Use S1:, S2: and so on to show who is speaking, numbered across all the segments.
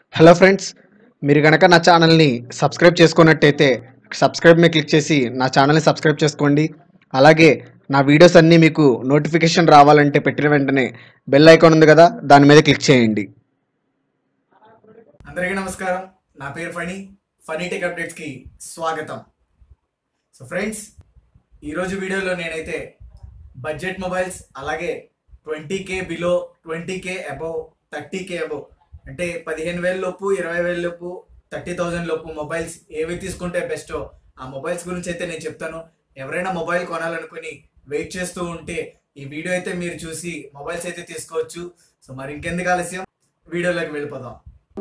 S1: hello friends మీరు కనుక నా ఛానల్ని సబ్స్క్రైబ్ చేసుకున్నట్టయితే సబ్స్క్రైబ్ మీద క్లిక్ చేసి నా ఛానల్ని సబ్స్క్రైబ్ చేసుకోండి అలాగే నా వీడియోస్ అన్నీ మీకు నోటిఫికేషన్ రావాలంటే పెట్టిన వెంటనే బెల్ ఐకాన్ ఉంది కదా దాని మీద క్లిక్ చేయండి
S2: అందరికీ నమస్కారం నా పేరు ఫణి ఫనీ టెక్ అప్డేట్స్కి స్వాగతం సో ఫ్రెండ్స్ ఈరోజు వీడియోలో నేనైతే బడ్జెట్ మొబైల్స్ అలాగే twenty K below twenty K above thirty K above అంటే పదిహేను వేల లోపు ఇరవై వేల లోపు థర్టీ థౌజండ్ లోపు మొబైల్స్ ఏవి తీసుకుంటే బెస్టో ఆ మొబైల్స్ గురించి అయితే నేను చెప్తాను ఎవరైనా మొబైల్ కొనాలనుకుని వెయిట్ చేస్తూ ఉంటే ఈ వీడియో అయితే మీరు చూసి మొబైల్స్ అయితే తీసుకోవచ్చు సో మరి ఇంకెందుకు ఆలస్యం వీడియోలోకి వెళ్ళిపోదాం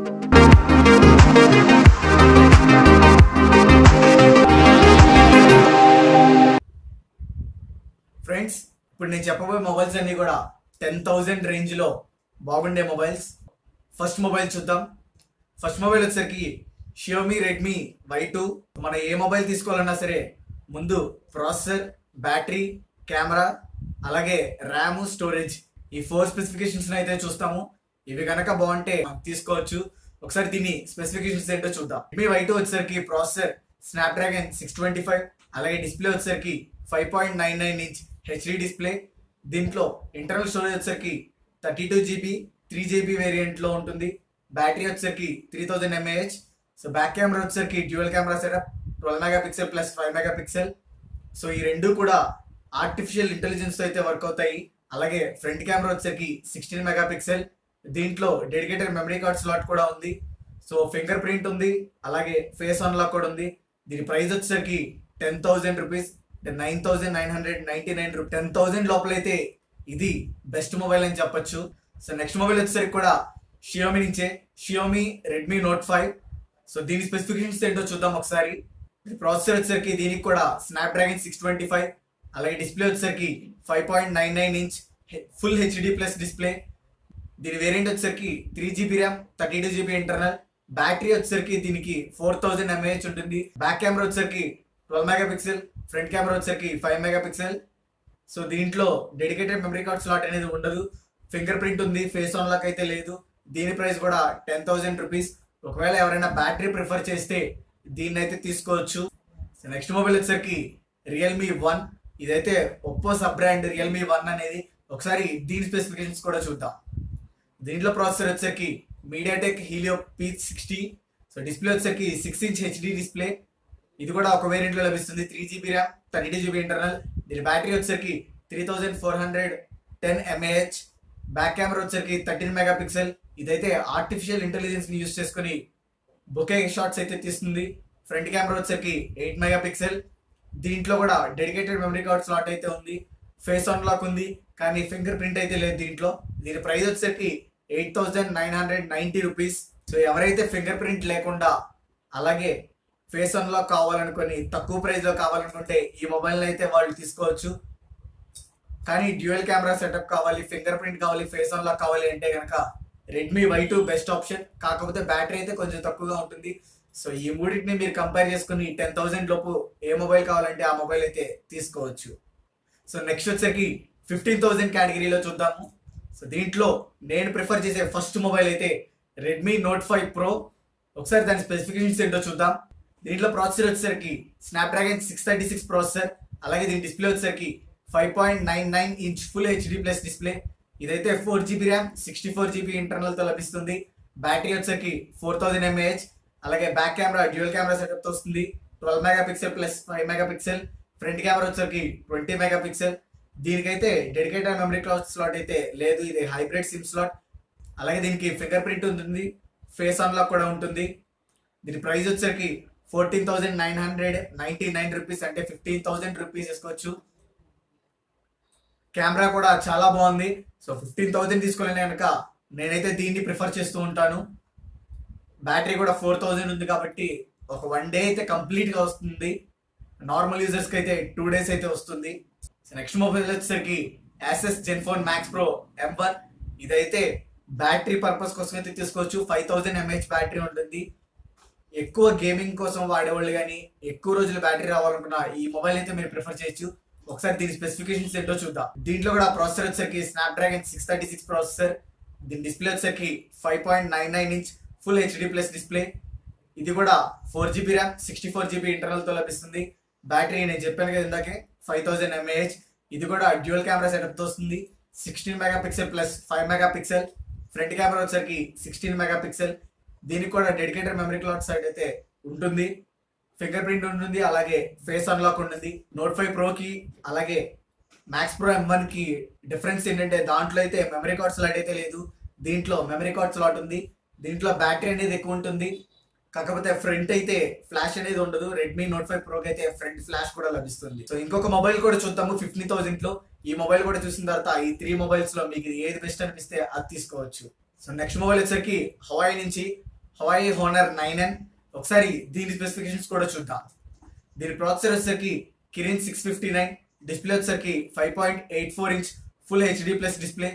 S2: ఫ్రెండ్స్ ఇప్పుడు నేను చెప్పబోయే మొబైల్స్ అన్ని కూడా టెన్ థౌజండ్ రేంజ్లో బాగుండే మొబైల్స్ ఫస్ట్ మొబైల్ చూద్దాం ఫస్ట్ మొబైల్ వచ్చేసరికి షియోమి రెడ్మీ వై టూ మన ఏ మొబైల్ తీసుకోవాలన్నా సరే ముందు ప్రాసెసర్ బ్యాటరీ కెమెరా అలాగే ర్యామ్ స్టోరేజ్ ఈ ఫోర్ స్పెసిఫికేషన్స్ అయితే చూస్తాము ఇవి కనుక బాగుంటే మనం తీసుకోవచ్చు ఒకసారి దీని స్పెసిఫికేషన్స్ ఏంటో చూద్దాం రెడ్మీ వై టూ వచ్చేసరికి processor Snapdragon six twenty five అలాగే డిస్ప్లే వచ్చేసరికి five point nine nine inch HD display దీంట్లో ఇంటర్నల్ స్టోరేజ్ వచ్చేసరికి thirty two GB three GB వేరియంట్లో ఉంటుంది బ్యాటరీ వచ్చేసరికి three thousand mAh so back camera వచ్చేసరికి dual camera setup twelve megapixel plus five megapixel so ఈ రెండు కూడా artificial intelligence తో అయితే వర్క్ అవుతాయి అలాగే ఫ్రంట్ కెమెరా వచ్చేసరికి సిక్స్టీన్ మెగా పిక్సెల్ దీంట్లో డెడికేటెడ్ మెమరీ కార్డ్ స్లాట్ కూడా ఉంది సో ఫింగర్ ప్రింట్ ఉంది అలాగే ఫేస్ అన్లాక్ కూడా ఉంది దీని ప్రైస్ వచ్చేసరికి ten thousand rupees nine thousand nine hundred ninety nine ten thousand లోపలైతే ఇది బెస్ట్ మొబైల్ అని చెప్పొచ్చు సో నెక్స్ట్ మొబైల్ వచ్చేసరికి కూడా షియోమి నుంచే Xiaomi Redmi Note five so దీని స్పెసిఫికేషన్స్ ఏంటో చూద్దాం ఒకసారి ప్రాసెసర్ వచ్చేసరికి దీనికి కూడా స్నాప్డ్రాగన్ సిక్స్ ట్వంటీ ఫైవ్ అలాగే డిస్ప్లే వచ్చేసరికి five point nine nine inch full HD plus display దీని వేరియంట్ వచ్చేసరికి three GB RAM thirty two GB internal battery వచ్చేసరికి దీనికి ఫోర్ థౌజండ్ ఎంఏహెచ్ ఉంటుంది బ్యాక్ కెమెరా వచ్చేసరికి twelve megapixel front camera వచ్చేసరికి five megapixel so దీంట్లో dedicated memory card slot అనేది ఉండదు ఫింగర్ ప్రింట్ ఉంది ఫేస్ ఆన్లాక్ అయితే లేదు దీని ప్రైస్ కూడా టెన్ థౌసండ్ రూపీస్ ఒకవేళ ఎవరైనా బ్యాటరీ ప్రిఫర్ చేస్తే దీన్ని అయితే తీసుకోవచ్చు నెక్స్ట్ మొబైల్ వచ్చేసరికి రియల్మీ వన్ ఇదైతే Oppo sub brand Realme one అనేది ఒకసారి దీని స్పెసిఫికేషన్స్ కూడా చూద్దాం దీంట్లో ప్రాసెసర్ వచ్చేసరికి MediaTek Helio P sixty so display వచ్చేసరికి సిక్స్ ఇంచ్ హెచ్డి డిస్ప్లే ఇది కూడా ఒక వేరియంట్లో లభిస్తుంది three GB RAM thirty two GB internal దీని బ్యాటరీ వచ్చేసరికి three thousand four hundred ten mAh back camera వచ్చేసరికి థర్టీన్ మెగా పిక్సెల్ ఇదైతే ఆర్టిఫిషియల్ ఇంటెలిజెన్స్ ని యూస్ చేసుకుని బొకే షాట్స్ అయితే తీస్తుంది ఫ్రంట్ కెమెరా వచ్చేసరికి ఎయిట్ మెగా పిక్సెల్ దీంట్లో కూడా డెడికేటెడ్ మెమరీ కార్డ్ స్లాట్ అయితే ఉంది ఫేస్ అన్లాక్ ఉంది కానీ ఫింగర్ ప్రింట్ అయితే లేదు దీంట్లో దీని ప్రైస్ వచ్చేసరికి eight thousand nine hundred ninety rupees so ఎవరైతే ఫింగర్ ప్రింట్ లేకుండా అలాగే ఫేస్ అన్లాక్ కావాలనుకొని తక్కువ ప్రైస్ లో కావాలనుకుంటే ఈ మొబైల్ అయితే వాళ్ళు తీసుకోవచ్చు కానీ డ్యూయల్ కెమెరా సెటప్ కావాలి ఫింగర్ ప్రింట్ కావాలి ఫేస్ అన్లాక్ కావాలి అంటే కనుక Redmi Y two best option కాకపోతే బ్యాటరీ అయితే కొంచెం తక్కువగా ఉంటుంది సో ఈ మూడింటిని మీరు కంపేర్ చేసుకుని టెన్ థౌసండ్ లోపు ఏ మొబైల్ కావాలంటే ఆ మొబైల్ అయితే తీసుకోవచ్చు సో నెక్స్ట్ వచ్చేసరికి ఫిఫ్టీన్ థౌసండ్ కేటగిరీలో చూద్దాము సో దీంట్లో నేను ప్రిఫర్ చేసే ఫస్ట్ మొబైల్ అయితే రెడ్మీ నోట్ ఫైవ్ ప్రో ఒకసారి దాని స్పెసిఫికేషన్స్ ఏంటో చూద్దాం దీంట్లో ప్రాసెసర్ వచ్చేసరికి Snapdragon six thirty six processor అలాగే దీని డిస్ప్లే వచ్చేసరికి five point nine nine inch full HD plus display ఇదైతే four GB RAM sixty four GB ఇంటర్నల్తో లభిస్తుంది బ్యాటరీ వచ్చేసరికి ఫోర్ థౌసండ్ ఎంఏహెచ్ అలాగే బ్యాక్ కెమెరా డ్యూయల్ కెమెరా సెటప్తో వస్తుంది twelve megapixel plus five megapixel front camera వచ్చేసరికి twenty megapixel దీనికైతే dedicated memory cloth slot అయితే లేదు ఇది హైబ్రిడ్ సిమ్ స్లాట్ అలాగే దీనికి ఫింగర్ ప్రింట్ ఉంటుంది ఫేస్ అన్లాక్ కూడా ఉంటుంది దీని ప్రైస్ వచ్చేసరికి fourteen thousand nine hundred ninety nine rupees అంటే ఫిఫ్టీన్ థౌసండ్ రూపీస్ వేసుకోవచ్చు కెమెరా కూడా చాలా బాగుంది సో ఫిఫ్టీన్ థౌసండ్ తీసుకోలేని కనుక నేనైతే దీన్ని ప్రిఫర్ చేస్తూ ఉంటాను బ్యాటరీ కూడా ఫోర్ థౌజండ్ ఉంది కాబట్టి ఒక వన్ డే అయితే కంప్లీట్ గా వస్తుంది నార్మల్ యూజర్స్ కి అయితే టూ డేస్ అయితే వస్తుంది నెక్స్ట్ మొబైల్ వచ్చేసరికి Asus ZenFone Max Pro M one ఇదైతే బ్యాటరీ పర్పస్ కోసం అయితే తీసుకోవచ్చు ఫైవ్ థౌజండ్ ఎంహెచ్ బ్యాటరీ ఉంటుంది ఎక్కువ గేమింగ్ కోసం వాడేవాళ్ళు కానీ ఎక్కువ రోజులు బ్యాటరీ రావాలనుకున్న ఈ మొబైల్ అయితే మీరు ప్రిఫర్ చేయొచ్చు ఒకసారి దీని స్పెసిఫికేషన్స్ ఏంటో చూద్దాం దీంట్లో కూడా ప్రాసెసర్ వచ్చేసరికి Snapdragon six thirty six processor దీని డిస్ప్లే వచ్చేసరికి five point nine nine inch full HD plus display ఇది కూడా four GB RAM sixty four GB ఇంటర్నల్తో లభిస్తుంది బ్యాటరీ నేను చెప్పాను కదా ఇందాకే ఫైవ్ థౌసండ్ ఎంఏహెచ్ ఇది కూడా డ్యూయల్ కెమెరా సెటప్తో వస్తుంది sixteen megapixel plus five megapixel front camera వచ్చరికి సిక్స్టీన్ మెగా పిక్సెల్ దీనికి కూడా డెడికేటెడ్ మెమరీ క్లాట్ సైడ్ అయితే ఉంటుంది ఫింగర్ ప్రింట్ ఉంటుంది అలాగే ఫేస్ అన్లాక్ ఉంటుంది నోట్ ఫైవ్ ప్రోకి అలాగే మ్యాక్స్ ప్రో ఎం వన్ కి డిఫరెన్స్ ఏంటంటే దాంట్లో అయితే మెమరీ కార్డ్ స్లాట్ అయితే లేదు దీంట్లో మెమరీ కార్డ్ స్లాట్ ఉంది దీంట్లో బ్యాటరీ అనేది ఎక్కువ ఉంటుంది కాకపోతే ఫ్రంట్ అయితే ఫ్లాష్ అనేది ఉండదు రెడ్మీ నోట్ ఫైవ్ ప్రోకి అయితే ఫ్రంట్ ఫ్లాష్ కూడా లభిస్తుంది సో ఇంకొక మొబైల్ కూడా చూద్దాము ఫిఫ్టీ థౌసండ్ లో ఈ మొబైల్ కూడా చూసిన తర్వాత ఈ త్రీ మొబైల్స్ లో మీకు ఇది ఏది బెస్ట్ అనిపిస్తే అది తీసుకోవచ్చు సో నెక్స్ట్ మొబైల్ వచ్చేసరికి హవాయి నుంచి హవాయి హోనర్ నైన్ ఎన్ ఒకసారి దీని స్పెసిఫికేషన్స్ కూడా చూద్దాం దీని ప్రాసెసర్ వచ్చేసరికి Kirin six fifty nine display వచ్చేసరికి five point eight four inch full HD plus display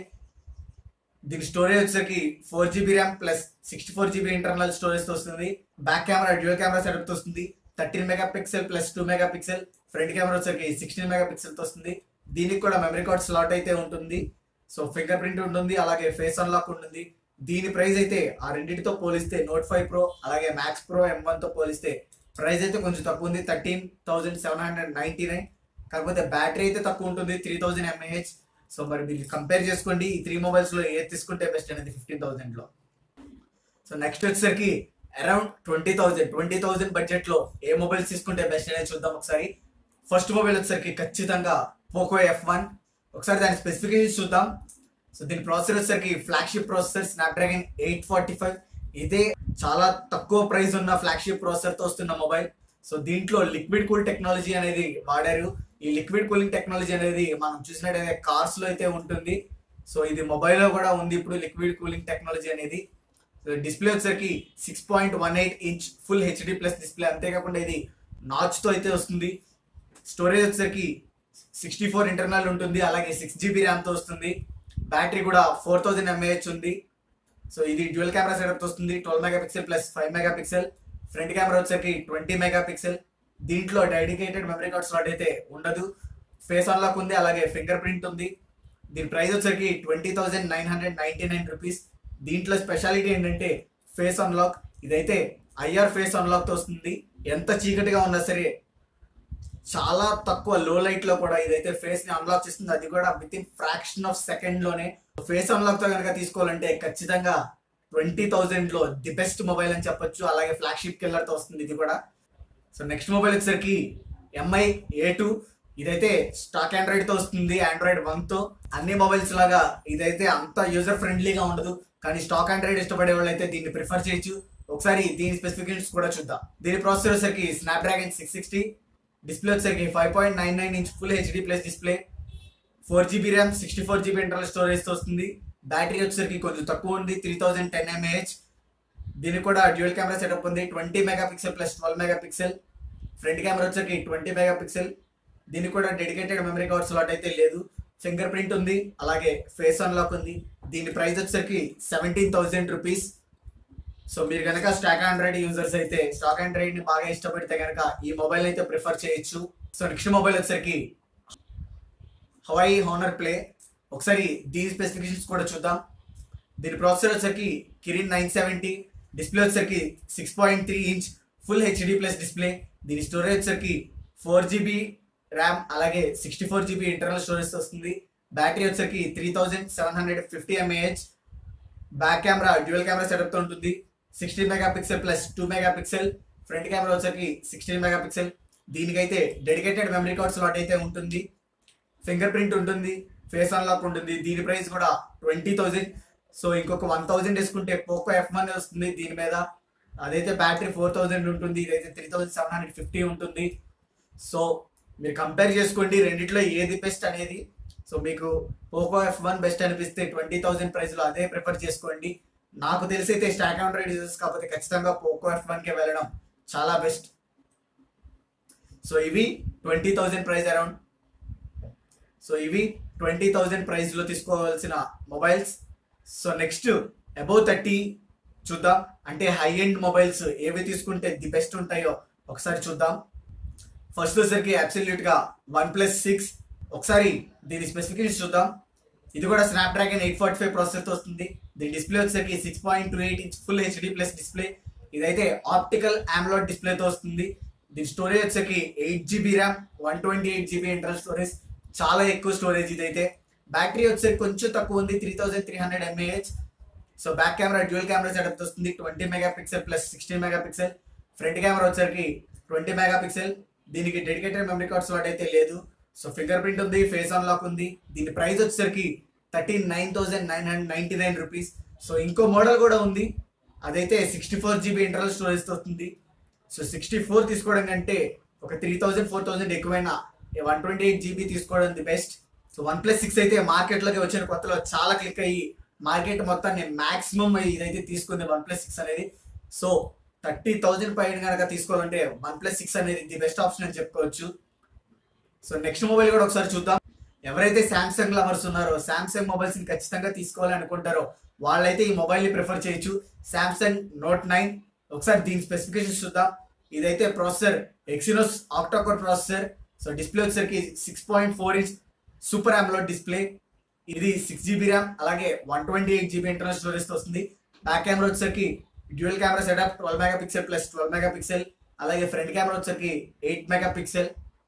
S2: దీని స్టోరేజ్ వచ్చేసరికి four GB RAM plus sixty four GB internal storage తో వస్తుంది back camera dual camera setup తో వస్తుంది thirteen megapixel plus two megapixel front camera వచ్చేసరికి sixteen mega pixel తో వస్తుంది దీనికి కూడా మెమరీ కార్డ్ స్లాట్ అయితే ఉంటుంది సో ఫింగర్ ప్రింట్ ఉంటుంది అలాగే ఫేస్ అన్లాక్ ఉంటుంది దీని ప్రైస్ అయితే ఆ రెండింటితో పోలిస్తే నోట్ ఫైవ్ ప్రో అలాగే మ్యాక్స్ ప్రో ఎం వన్ తో పోలిస్తే ప్రైస్ అయితే కొంచెం తక్కువ ఉంది thirteen thousand seven hundred ninety nine కాకపోతే బ్యాటరీ అయితే తక్కువ ఉంటుంది త్రీ థౌసండ్ ఎంఏహెచ్ సో మరి మీరు కంపేర్ చేసుకోండి ఈ త్రీ మొబైల్స్ లో ఏది తీసుకుంటే బెస్ట్ అనేది ఫిఫ్టీన్ థౌసండ్ లో సో నెక్స్ట్ వచ్చేసరికి around twenty thousand twenty thousand budget లో ఏ మొబైల్స్ తీసుకుంటే బెస్ట్ అనేది చూద్దాం ఒకసారి ఫస్ట్ మొబైల్ వచ్చేసరికి ఖచ్చితంగా పోకో ఎఫ్ వన్ ఒకసారి దాని స్పెసిఫికేషన్స్ చూద్దాం సో దీని ప్రాసెసర్ వచ్చేసరికి flagship processor Snapdragon eight forty five ఇదే చాలా తక్కువ ప్రైస్ ఉన్న ఫ్లాగ్షిప్ ప్రాసెసర్ తో వస్తున్న మొబైల్ సో దీంట్లో లిక్విడ్ కూల్ టెక్నాలజీ అనేది వాడారు ఈ లిక్విడ్ కూలింగ్ టెక్నాలజీ అనేది మనం చూసినట్టయితే కార్స్ లో అయితే ఉంటుంది సో ఇది మొబైల్ లో కూడా ఉంది ఇప్పుడు లిక్విడ్ కూలింగ్ టెక్నాలజీ అనేది డిస్ప్లే వచ్చేసరికి six point one eight inch full HD plus display అంతేకాకుండా ఇది నాచ్ తో అయితే వస్తుంది స్టోరేజ్ వచ్చేసరికి సిక్స్టీ ఫోర్ ఇంటర్నల్ ఉంటుంది అలాగే సిక్స్ జీబీ ర్యామ్ తో వస్తుంది బ్యాటరీ కూడా ఫోర్ థౌజండ్ ఎంఏహెచ్ ఉంది సో ఇది డ్యూయల్ కెమెరా సెటప్ వస్తుంది twelve megapixel plus five megapixel front camera వచ్చేసరికి ట్వంటీ మెగా పిక్సెల్ దీంట్లో డెడికేటెడ్ మెమరీ కార్డ్ స్లాట్ అయితే ఉండదు ఫేస్ అన్లాక్ ఉంది అలాగే ఫింగర్ ప్రింట్ ఉంది దీని ప్రైస్ వచ్చేసరికి twenty thousand nine hundred ninety nine rupees దీంట్లో స్పెషాలిటీ ఏంటంటే ఫేస్ అన్లాక్ ఇదైతే ఐఆర్ ఫేస్ అన్లాక్ తో వస్తుంది ఎంత చీకటిగా ఉన్నా సరే చాలా తక్కువ లో లైట్ లో కూడా ఇదైతే ఫేస్ ని అన్లాక్ చేస్తుంది అది కూడా within fraction of second లోనే ఫేస్ అన్లాక్ తో కనుక తీసుకోవాలంటే ఖచ్చితంగా ట్వంటీ థౌసండ్ లో ది బెస్ట్ మొబైల్ అని చెప్పొచ్చు అలాగే ఫ్లాగ్షిప్ కిల్లర్ తో వస్తుంది ఇది కూడా సో నెక్స్ట్ మొబైల్ వచ్చేసరికి ఎంఐ ఏ టూ ఇదైతే స్టాక్ ఆండ్రాయిడ్ తో వస్తుంది ఆండ్రాయిడ్ వన్ తో అన్ని మొబైల్స్ లాగా ఇదైతే అంత యూజర్ ఫ్రెండ్లీగా ఉండదు కానీ స్టాక్ ఆండ్రాయిడ్ ఇష్టపడే వాళ్ళు అయితే దీన్ని ప్రిఫర్ చేయొచ్చు ఒకసారి దీని స్పెసిఫికేషన్స్ కూడా చూద్దాం దీని ప్రాసెసర్ వచ్చేసరికి స్నాప్డ్రాగన్ సిక్స్ సిక్స్టీ డిస్ప్లే వచ్చేసరికి five point nine nine inch full HD plus display four GB RAM sixty four GB internal storage తో వస్తుంది బ్యాటరీ వచ్చేసరికి కొంచెం తక్కువ ఉంది త్రీ థౌసండ్ టెన్ ఎంఏహెచ్ దీనికి కూడా డ్యూయల్ కెమెరా సెటప్ ఉంది twenty megapixel plus twelve megapixel front camera వచ్చేసరికి ట్వంటీ మెగా పిక్సెల్ దీనికి కూడా డెడికేటెడ్ మెమరీ కార్డ్ స్లాట్ అయితే లేదు ఫింగర్ ప్రింట్ ఉంది అలాగే ఫేస్ అన్లాక్ ఉంది దీని ప్రైస్ వచ్చేసరికి సెవెంటీన్ థౌసండ్ రూపీస్ సో మీరు కనుక స్టాక్ ఆండ్రాయిడ్ యూజర్స్ అయితే స్టాక్ ఆండ్రాయిడ్ ని బాగా ఇష్టపడితే కనుక ఈ మొబైల్ అయితే ప్రిఫర్ చేయొచ్చు సో నెక్స్ట్ మొబైల్ వచ్చేసరికి హవాయి హోనర్ ప్లే ఒకసారి దీని స్పెసిఫికేషన్స్ కూడా చూద్దాం దీని ప్రాసెసర్ వచ్చేసరికి కిరిన్ నైన్ సెవెంటీ డిస్ప్లే వచ్చేసరికి six point three inch full HD plus display దీని స్టోరేజ్ వచ్చేసరికి ఫోర్ జీబీ ర్యామ్ అలాగే sixty four GB internal storage వస్తుంది బ్యాటరీ వచ్చేసరికి three thousand seven hundred fifty mAh back camera dual camera setup తో ఉంటుంది sixteen megapixel plus two megapixel front camera వచ్చేసరికి sixteen megapixel దీనికైతే dedicated memory card slot అయితే ఉంటుంది fingerprint ఉంటుంది face unlock ఉంటుంది దీని price కూడా ట్వంటీ థౌజండ్ సో ఇంకొక వన్ థౌజండ్ వేసుకుంటే పోకో ఎఫ్ వన్ వస్తుంది దీని మీద అదైతే బ్యాటరీ ఫోర్ థౌజండ్ ఉంటుంది ఇదైతే three thousand seven hundred fifty ఉంటుంది సో మీరు కంపేర్ చేసుకోండి రెండిట్లో ఏది బెస్ట్ అనేది సో మీకు పోకో ఎఫ్ వన్ బెస్ట్ అనిపిస్తే ట్వంటీ థౌసండ్ ప్రైస్ లో అదే ప్రిఫర్ చేసుకోండి నాకు తెలిసి అయితే స్టాక్ ఆండ్రాయిడ్ యూజర్స్ కాకపోతే ఖచ్చితంగా పోకో ఎఫ్ వన్ కే వెళ్ళడం చాలా బెస్ట్ సో ఇవి twenty thousand price around so ఇవి ట్వంటీ థౌసండ్ ప్రైస్ లో తీసుకోవాల్సిన mobiles so next above thirty చూద్దాం అంటే హై ఎండ్ మొబైల్స్ ఏవి తీసుకుంటే ది బెస్ట్ ఉంటాయో ఒకసారి చూద్దాం ఫస్ట్ వచ్చేసరికి అబ్సల్యూట్ గా వన్ ప్లస్ సిక్స్ ఒకసారి దీని స్పెసిఫికేషన్ చూద్దాం ఇది కూడా స్నాప్డ్రాగన్ ఎయిట్ ఫార్టీ ఫైవ్ ప్రాసెసర్తో వస్తుంది దీని డిస్ప్లే వచ్చేసరికి six point two eight inch full HD plus display ఇదైతే ఆప్టికల్ ఆమ్లోడ్ డిస్ప్లేతో వస్తుంది దీని స్టోరేజ్ వచ్చేసరికి eight GB RAM one twenty eight GB internal storage చాలా ఎక్కువ స్టోరేజ్ ఇదైతే బ్యాటరీ వచ్చేసరికి కొంచెం తక్కువ ఉంది three thousand three hundred mAh so back camera dual camera setup వస్తుంది twenty megapixel plus sixteen megapixel front camera వచ్చేసరికి twenty megapixel దీనికి డెడికేటెడ్ మెమరీ కార్డ్ స్లాట్ అయితే లేదు సో ఫింగర్ ప్రింట్ ఉంది ఫేస్ అన్లాక్ ఉంది దీని price వచ్చేసరికి thirty nine thousand nine hundred ninety nine rupees so ఇంకో model కూడా ఉంది అదైతే sixty four GB internal storage వస్తుంది సో సిక్స్టీ ఫోర్ తీసుకోవడం కంటే ఒక త్రీ థౌసండ్ ఫోర్ థౌసండ్ ఎక్కువైనా వన్ ట్వంటీ ఎయిట్ జీబీ తీసుకోవడం the best so one plus six అయితే మార్కెట్లోకి వచ్చిన కొత్తలో చాలా క్లిక్ అయ్యి మార్కెట్ మొత్తాన్ని మాక్సిమం ఇదైతే తీసుకుంది వన్ ప్లస్ సిక్స్ అనేది సో థర్టీ థౌజండ్ పైన కనుక తీసుకోవాలంటే వన్ ప్లస్ సిక్స్ అనేది ది బెస్ట్ ఆప్షన్ అని చెప్పుకోవచ్చు సో నెక్స్ట్ మొబైల్ కూడా ఒకసారి చూద్దాం ఎవరైతే శాంసంగ్ లవర్స్ ఉన్నారో శాంసంగ్ మొబైల్స్ ని ఖచ్చితంగా తీసుకోవాలని అనుకుంటారో వాళ్ళైతే ఈ మొబైల్ ని ప్రిఫర్ చేయొచ్చు శాంసంగ్ నోట్ నైన్ ఒకసారి దీని స్పెసిఫికేషన్స్ చూద్దాం ఇదైతే processor Exynos octa core processor so display వచ్చేసరికి six point four inch super AMOLED display ఇది సిక్స్ జీబీ ర్యామ్ అలాగే one twenty eight GB internal storage తో వస్తుంది బ్యాక్ కెమెరా వచ్చేసరికి dual camera setup twelve megapixel plus twelve megapixel అలాగే front camera వచ్చేసరికి eight megapixel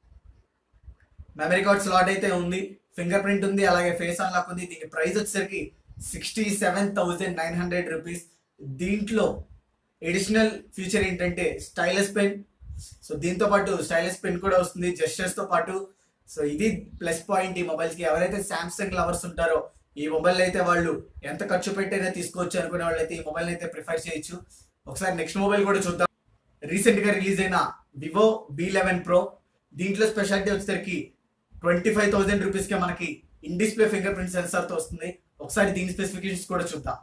S2: memory card slot అయితే ఉంది finger fingerprint ఉంది అలాగే ఫేస్ అన్లాక్ ఉంది దీని ప్రైస్ వచ్చేసరికి sixty seven thousand nine hundred rupees దీంట్లో ఎడిషనల్ ఫీచర్ ఏంటంటే స్టైలస్ పెన్ సో దీంతో పాటు స్టైలస్ పెన్ కూడా వస్తుంది జెస్టర్స్ తో పాటు సో ఇది ప్లస్ పాయింట్ ఈ మొబైల్స్ కి ఎవరైతే సామ్సంగ్ లవర్స్ ఉంటారో ఈ మొబైల్ అయితే వాళ్ళు ఎంత ఖర్చు పెట్టైనా తీసుకోవచ్చు అనుకునే వాళ్ళైతే ఈ మొబైల్ అయితే ప్రిఫర్ చేయొచ్చు ఒకసారి నెక్స్ట్ మొబైల్ కూడా చూద్దాం రీసెంట్ గా రిలీజ్ అయిన వివో బి లెవెన్ ప్రో దీంట్లో స్పెషాలిటీ వచ్చేసరికి ట్వంటీ ఫైవ్ థౌసండ్ రూపీస్ కి మనకి in display fingerprint sensor తో వస్తుంది ఒకసారి దీని స్పెసిఫికేషన్స్ కూడా చూద్దాం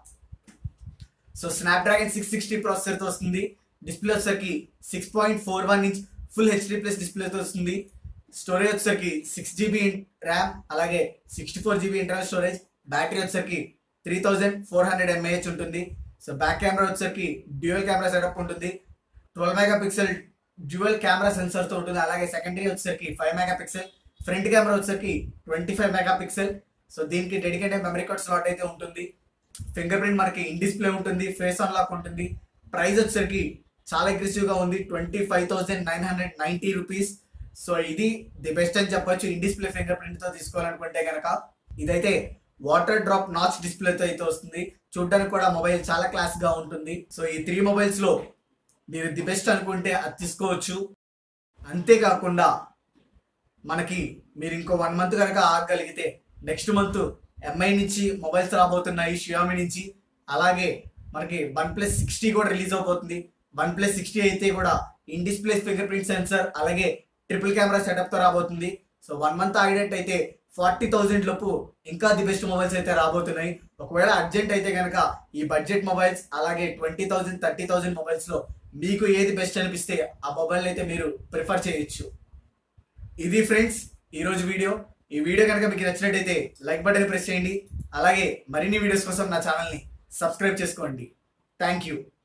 S2: so Snapdragon six sixty processor తో వస్తుంది డిస్ప్లే వచ్చేసరికి six point four one inch full HD plus డిస్ప్లేతో వస్తుంది స్టోరేజ్ వచ్చేసరికి సిక్స్ జీబీ ర్యామ్ అలాగే sixty four GB internal storage battery వచ్చేసరికి three thousand four hundred mAh ఉంటుంది సో బ్యాక్ కెమెరా వచ్చేసరికి డ్యూయల్ కెమెరా సెటప్ ఉంటుంది twelve megapixel dual camera sensor తో ఉంటుంది అలాగే సెకండరీ వచ్చేసరికి five megapixel front camera వచ్చేసరికి twenty five megapixel so దీనికి డెడికేటెడ్ మెమరీ కార్డ్ స్లాట్ అయితే ఉంటుంది ఫింగర్ ప్రింట్ మనకి ఇన్ డిస్ప్లే ఉంటుంది ఫేస్ అన్లాక్ ఉంటుంది ప్రైస్ వచ్చేసరికి చాలా అగ్రెసివ్ గా ఉంది twenty five thousand nine hundred ninety rupees so ఇది ది బెస్ట్ అని చెప్పొచ్చు ఇన్ డిస్ప్లే ఫింగర్ ప్రింట్ తో తీసుకోవాలనుకుంటే కనుక ఇదైతే వాటర్ డ్రాప్ నాచ్ డిస్ప్లేతో అయితే వస్తుంది చూడడానికి కూడా మొబైల్ చాలా క్లాస్ గా ఉంటుంది సో ఈ త్రీ మొబైల్స్ లో మీరు ది బెస్ట్ అనుకుంటే అది తీసుకోవచ్చు అంతేకాకుండా మనకి మీరు ఇంకో వన్ మంత్ కనుక ఆగగలిగితే నెక్స్ట్ మంత్ ఎంఐ నుంచి మొబైల్స్ రాబోతున్నాయి షియోమి నుంచి అలాగే మనకి వన్ ప్లస్ సిక్స్టీ కూడా రిలీజ్ అవబోతుంది వన్ ప్లస్ సిక్స్టీ అయితే కూడా in display fingerprint sensor అలాగే ట్రిపుల్ కెమెరా సెటప్ తో రాబోతుంది సో వన్ మంత్ ఆగినట్టయితే ఫార్టీ థౌజండ్ లోపు ఇంకా ది బెస్ట్ మొబైల్స్ అయితే రాబోతున్నాయి ఒకవేళ అర్జెంట్ అయితే కనుక ఈ బడ్జెట్ మొబైల్స్ అలాగే twenty thousand thirty thousand mobiles లో మీకు ఏది బెస్ట్ అనిపిస్తే ఆ మొబైల్ అయితే మీరు ప్రిఫర్ చేయొచ్చు ఇది ఫ్రెండ్స్ ఈరోజు వీడియో ఈ వీడియో కనుక మీకు నచ్చినట్టయితే లైక్ బటన్ ప్రెస్ చేయండి అలాగే మరిన్ని వీడియోస్ కోసం నా ఛానల్ని సబ్స్క్రైబ్ చేసుకోండి థ్యాంక్ యూ